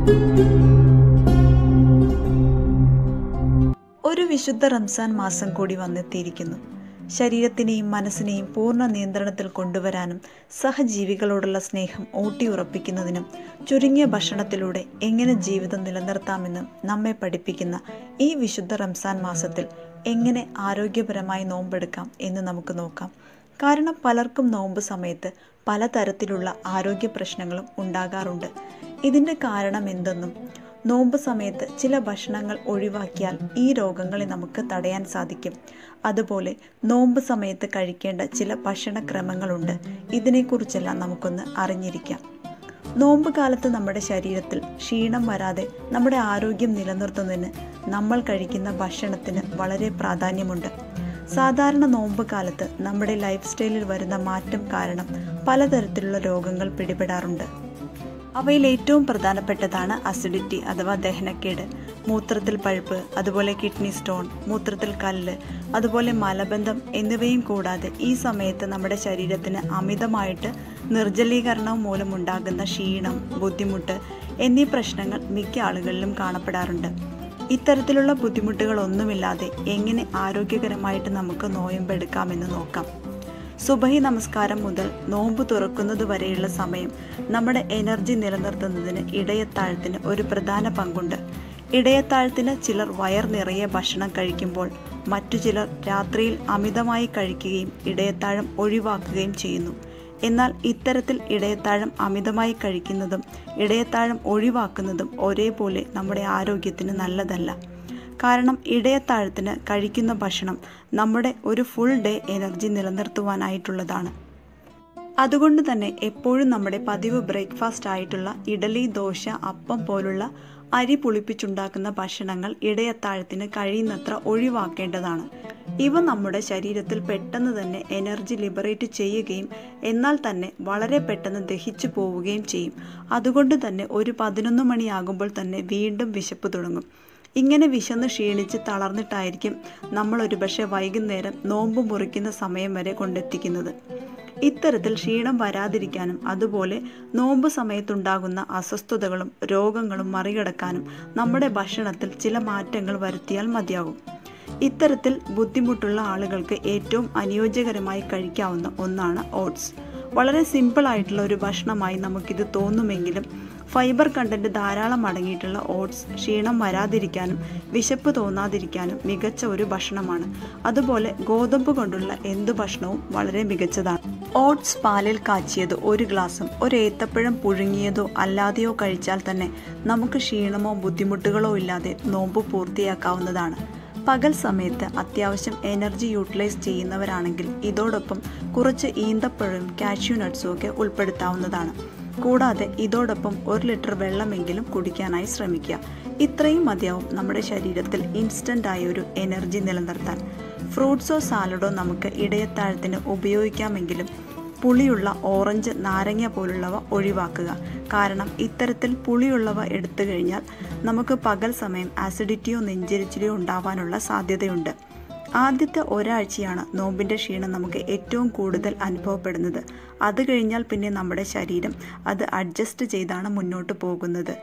ഒരു വിശുദ്ധ റംസാൻ മാസം കൂടി വന്നെത്തിയിരിക്കുന്നു ശരീരത്തിനെയും മനസ്സിനെയും പൂർണ്ണ നിയന്ത്രണത്തിൽ കൊണ്ടുവരാനും സഹജീവികളോടുള്ള സ്നേഹം ഊട്ടിയുറപ്പിക്കുന്നതിനും ചുരുങ്ങിയ ഭക്ഷണത്തിലൂടെ എങ്ങനെ ജീവിതം നിലനിർത്താമെന്നും നമ്മെ പഠിപ്പിക്കുന്ന ഈ വിശുദ്ധ റംസാൻ മാസത്തിൽ എങ്ങനെ ആരോഗ്യപരമായി നോമ്പെടുക്കാം എന്ന് നമുക്ക് നോക്കാം കാരണം പലർക്കും നോമ്പ് സമയത്ത് പലതരത്തിലുള്ള ആരോഗ്യ പ്രശ്നങ്ങളും ഉണ്ടാകാറുണ്ട് ഇതിൻ്റെ കാരണം എന്തെന്നും നോമ്പ് സമയത്ത് ചില ഭക്ഷണങ്ങൾ ഒഴിവാക്കിയാൽ ഈ രോഗങ്ങളെ നമുക്ക് തടയാൻ സാധിക്കും അതുപോലെ നോമ്പ് സമയത്ത് കഴിക്കേണ്ട ചില ഭക്ഷണക്രമങ്ങളുണ്ട് ഇതിനെക്കുറിച്ചെല്ലാം നമുക്കൊന്ന് അറിഞ്ഞിരിക്കാം നോമ്പ് കാലത്ത് നമ്മുടെ ശരീരത്തിൽ ക്ഷീണം വരാതെ നമ്മുടെ ആരോഗ്യം നിലനിർത്തുന്നതിന് നമ്മൾ കഴിക്കുന്ന ഭക്ഷണത്തിന് വളരെ പ്രാധാന്യമുണ്ട് സാധാരണ നോമ്പ് കാലത്ത് നമ്മുടെ ലൈഫ് സ്റ്റൈലിൽ വരുന്ന മാറ്റം കാരണം പലതരത്തിലുള്ള രോഗങ്ങൾ പിടിപെടാറുണ്ട് അവയിൽ ഏറ്റവും പ്രധാനപ്പെട്ടതാണ് അസിഡിറ്റി അഥവാ ദഹനക്കേട് മൂത്രത്തിൽ പഴുപ്പ് അതുപോലെ കിഡ്നി സ്റ്റോൺ മൂത്രത്തിൽ കല്ല് അതുപോലെ മലബന്ധം എന്നിവയും കൂടാതെ ഈ സമയത്ത് നമ്മുടെ ശരീരത്തിന് അമിതമായിട്ട് നിർജ്ജലീകരണം മൂലമുണ്ടാകുന്ന ക്ഷീണം ബുദ്ധിമുട്ട് എന്നീ പ്രശ്നങ്ങൾ മിക്ക ആളുകളിലും കാണപ്പെടാറുണ്ട് ഇത്തരത്തിലുള്ള ബുദ്ധിമുട്ടുകളൊന്നുമില്ലാതെ എങ്ങനെ ആരോഗ്യകരമായിട്ട് നമുക്ക് നോയമ്പെടുക്കാമെന്ന് നോക്കാം സുബഹി നമസ്കാരം മുതൽ നോമ്പ് തുറക്കുന്നത് വരെയുള്ള സമയം നമ്മുടെ എനർജി നിലനിർത്തുന്നതിന് ഇടയത്താഴത്തിന് ഒരു പ്രധാന പങ്കുണ്ട് ഇടയത്താഴത്തിന് ചിലർ വയർ നിറയെ ഭക്ഷണം കഴിക്കുമ്പോൾ മറ്റു ചിലർ രാത്രിയിൽ അമിതമായി കഴിക്കുകയും ഇടയത്താഴം ഒഴിവാക്കുകയും ചെയ്യുന്നു എന്നാൽ ഇത്തരത്തിൽ ഇടയത്താഴം അമിതമായി കഴിക്കുന്നതും ഇടയത്താഴം ഒഴിവാക്കുന്നതും ഒരേപോലെ നമ്മുടെ ആരോഗ്യത്തിന് നല്ലതല്ല കാരണം ഇടയത്താഴത്തിന് കഴിക്കുന്ന ഭക്ഷണം നമ്മുടെ ഒരു ഫുൾ ഡേ എനർജി നിലനിർത്തുവാനായിട്ടുള്ളതാണ് അതുകൊണ്ട് തന്നെ എപ്പോഴും നമ്മുടെ പതിവ് ബ്രേക്ക്ഫാസ്റ്റ് ആയിട്ടുള്ള ഇഡലി ദോശ അപ്പം പോലുള്ള അരി പുളിപ്പിച്ചുണ്ടാക്കുന്ന ഭക്ഷണങ്ങൾ ഇടയത്താഴത്തിന് കഴിയുന്നത്ര ഒഴിവാക്കേണ്ടതാണ് ഇവ നമ്മുടെ ശരീരത്തിൽ പെട്ടെന്ന് തന്നെ എനർജി ലിബറേറ്റ് ചെയ്യുകയും എന്നാൽ തന്നെ വളരെ പെട്ടെന്ന് ദഹിച്ചു പോവുകയും ചെയ്യും അതുകൊണ്ട് തന്നെ ഒരു പതിനൊന്ന് മണിയാകുമ്പോൾ തന്നെ വീണ്ടും വിശപ്പ് തുടങ്ങും ഇങ്ങനെ വിശന്ന് ക്ഷീണിച്ച് തളർന്നിട്ടായിരിക്കും നമ്മൾ ഒരുപക്ഷെ വൈകുന്നേരം നോമ്പ് മുറിക്കുന്ന സമയം വരെ കൊണ്ടെത്തിക്കുന്നത് ഇത്തരത്തിൽ ക്ഷീണം വരാതിരിക്കാനും അതുപോലെ നോമ്പ് സമയത്തുണ്ടാകുന്ന അസ്വസ്ഥതകളും രോഗങ്ങളും മറികടക്കാനും നമ്മുടെ ഭക്ഷണത്തിൽ ചില മാറ്റങ്ങൾ വരുത്തിയാൽ മതിയാകും ഇത്തരത്തിൽ ബുദ്ധിമുട്ടുള്ള ആളുകൾക്ക് ഏറ്റവും അനുയോജ്യകരമായി കഴിക്കാവുന്ന ഒന്നാണ് ഓട്സ് വളരെ സിമ്പിൾ ആയിട്ടുള്ള ഒരു ഭക്ഷണമായി നമുക്കിത് തോന്നുമെങ്കിലും ഫൈബർ കണ്ടന്റ് ധാരാളം അടങ്ങിയിട്ടുള്ള ഓട്സ് ക്ഷീണം വരാതിരിക്കാനും വിശപ്പ് തോന്നാതിരിക്കാനും മികച്ച ഒരു ഭക്ഷണമാണ് അതുപോലെ ഗോതമ്പ് കൊണ്ടുള്ള എന്ത് ഭക്ഷണവും വളരെ മികച്ചതാണ് ഓട്സ് പാലിൽ കാച്ചിയത് ഒരു ഗ്ലാസും ഒരു ഏത്തപ്പഴം പുഴുങ്ങിയതോ അല്ലാതെയോ കഴിച്ചാൽ തന്നെ നമുക്ക് ക്ഷീണമോ ബുദ്ധിമുട്ടുകളോ ഇല്ലാതെ നോമ്പ് പൂർത്തിയാക്കാവുന്നതാണ് പകൽ സമയത്ത് അത്യാവശ്യം എനർജി യൂട്ടിലൈസ് ചെയ്യുന്നവരാണെങ്കിൽ ഇതോടൊപ്പം കുറച്ച് ഈന്തപ്പഴവും കാഷ്യൂ നട്ട്സും ഒക്കെ ഉൾപ്പെടുത്താവുന്നതാണ് കൂടാതെ ഇതോടൊപ്പം ഒരു ലിറ്റർ വെള്ളമെങ്കിലും കുടിക്കാനായി ശ്രമിക്കുക ഇത്രയും മതിയാവും നമ്മുടെ ശരീരത്തിൽ ഇൻസ്റ്റൻ്റ് ആയ ഒരു എനർജി നിലനിർത്താൻ ഫ്രൂട്ട്സോ സാലഡോ നമുക്ക് ഇടയത്താഴത്തിന് ഉപയോഗിക്കാമെങ്കിലും പുളിയുള്ള ഓറഞ്ച് നാരങ്ങ പോലുള്ളവ ഒഴിവാക്കുക കാരണം ഇത്തരത്തിൽ പുളിയുള്ളവ എടുത്തു കഴിഞ്ഞാൽ നമുക്ക് പകൽ സമയം ആസിഡിറ്റിയോ നെഞ്ചരിച്ചിലോ ഉണ്ടാവാനുള്ള സാധ്യതയുണ്ട് ആദ്യത്തെ ഒരാഴ്ചയാണ് നോമ്പിൻ്റെ ക്ഷീണം നമുക്ക് ഏറ്റവും കൂടുതൽ അനുഭവപ്പെടുന്നത് അത് കഴിഞ്ഞാൽ പിന്നെ നമ്മുടെ ശരീരം അത് അഡ്ജസ്റ്റ് ചെയ്താണ് മുന്നോട്ട് പോകുന്നത്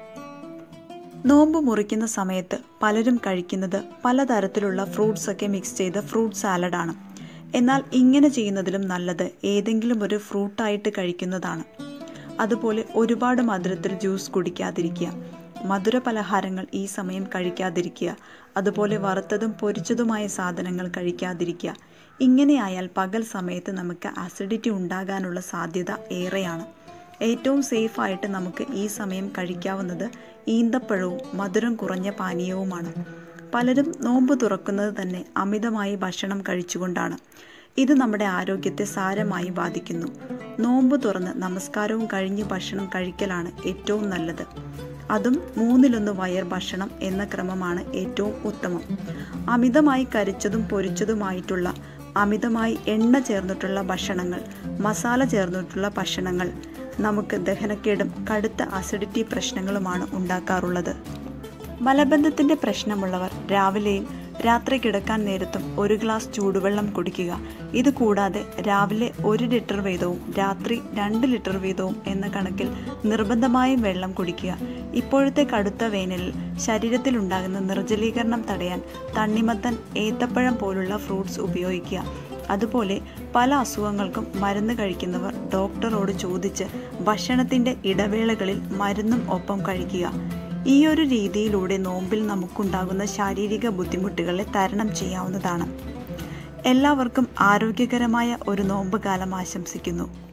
നോമ്പ് മുറിക്കുന്ന സമയത്ത് പലരും കഴിക്കുന്നത് പലതരത്തിലുള്ള ഫ്രൂട്ട്സ് ഒക്കെ മിക്സ് ചെയ്ത ഫ്രൂട്ട് സാലഡാണ് എന്നാൽ ഇങ്ങനെ ചെയ്യുന്നതിലും നല്ലത് ഏതെങ്കിലും ഒരു ഫ്രൂട്ടായിട്ട് കഴിക്കുന്നതാണ് അതുപോലെ ഒരുപാട് മധുരത്തിൽ ജ്യൂസ് കുടിക്കാതിരിക്കുക മധുര പലഹാരങ്ങൾ ഈ സമയം കഴിക്കാതിരിക്കുക അതുപോലെ വറുത്തതും പൊരിച്ചതുമായ സാധനങ്ങൾ കഴിക്കാതിരിക്കുക ഇങ്ങനെയായാൽ പകൽ സമയത്ത് നമുക്ക് അസിഡിറ്റി ഉണ്ടാകാനുള്ള സാധ്യത ഏറെയാണ് ഏറ്റവും സേഫായിട്ട് നമുക്ക് ഈ സമയം കഴിക്കാവുന്നത് ഈന്തപ്പഴവും മധുരം കുറഞ്ഞ പാനീയവുമാണ് പലരും നോമ്പ് തുറക്കുന്നത് തന്നെ അമിതമായി ഭക്ഷണം കഴിച്ചുകൊണ്ടാണ് ഇത് നമ്മുടെ ആരോഗ്യത്തെ സാരമായി ബാധിക്കുന്നു നോമ്പ് തുറന്ന് നമസ്കാരവും കഴിഞ്ഞ് ഭക്ഷണം കഴിക്കലാണ് ഏറ്റവും നല്ലത് അതും മൂന്നിലൊന്ന് വയർ ഭക്ഷണം എന്ന ക്രമമാണ് ഏറ്റവും ഉത്തമം അമിതമായി കരിച്ചതും പൊരിച്ചതുമായിട്ടുള്ള അമിതമായി എണ്ണ ചേർന്നിട്ടുള്ള ഭക്ഷണങ്ങൾ മസാല ചേർന്നിട്ടുള്ള ഭക്ഷണങ്ങൾ നമുക്ക് ദഹനക്കേടും കടുത്ത അസിഡിറ്റി പ്രശ്നങ്ങളുമാണ് ഉണ്ടാക്കാറുള്ളത് മലബന്ധത്തിൻ്റെ പ്രശ്നമുള്ളവർ രാവിലെയും രാത്രി കിടക്കാൻ നേരത്തും ഒരു ഗ്ലാസ് ചൂടുവെള്ളം കുടിക്കുക ഇത് കൂടാതെ രാവിലെ ഒരു ലിറ്റർ വീതവും രാത്രി രണ്ട് ലിറ്റർ വീതവും എന്ന കണക്കിൽ നിർബന്ധമായും വെള്ളം കുടിക്കുക ഇപ്പോഴത്തെ കടുത്ത വേനലിൽ ശരീരത്തിലുണ്ടാകുന്ന നിർജ്ജലീകരണം തടയാൻ തണ്ണിമത്തൻ ഏത്തപ്പഴം പോലുള്ള ഫ്രൂട്ട്സ് ഉപയോഗിക്കുക അതുപോലെ പല അസുഖങ്ങൾക്കും മരുന്ന് കഴിക്കുന്നവർ ഡോക്ടറോട് ചോദിച്ച് ഭക്ഷണത്തിൻ്റെ ഇടവേളകളിൽ മരുന്നും ഒപ്പം കഴിക്കുക ഈ ഒരു രീതിയിലൂടെ നോമ്പിൽ നമുക്കുണ്ടാകുന്ന ശാരീരിക ബുദ്ധിമുട്ടുകളെ തരണം ചെയ്യാവുന്നതാണ് എല്ലാവർക്കും ആരോഗ്യകരമായ ഒരു നോമ്പ് കാലം ആശംസിക്കുന്നു